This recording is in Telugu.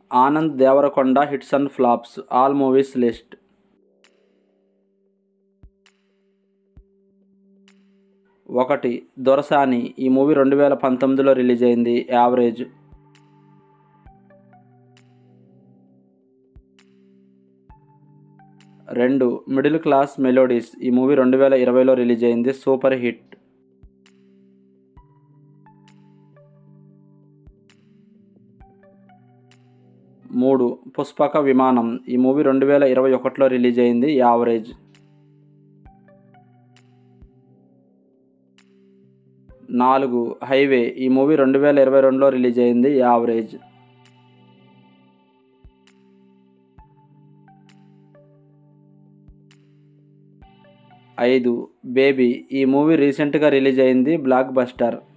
Anand Devarakonda hits and flops all movies list ఒకటి దొరసాని ఈ మూవీ రెండు వేల పంతొమ్మిదిలో రిలీజ్ అయింది యావరేజ్ రెండు మిడిల్ క్లాస్ మెలోడీస్ ఈ మూవీ రెండు వేల ఇరవైలో రిలీజ్ అయింది సూపర్ హిట్ మూడు పుష్పక విమానం ఈ మూవీ రెండు వేల ఇరవై ఒకటిలో రిలీజ్ అయింది యావరేజ్ నాలుగు హైవే ఈ మూవీ రెండు వేల ఇరవై రెండులో రిలీజ్ అయింది యావరేజ్ ఐదు బేబీ ఈ మూవీ రీసెంట్గా రిలీజ్ అయింది బ్లాక్ బస్టర్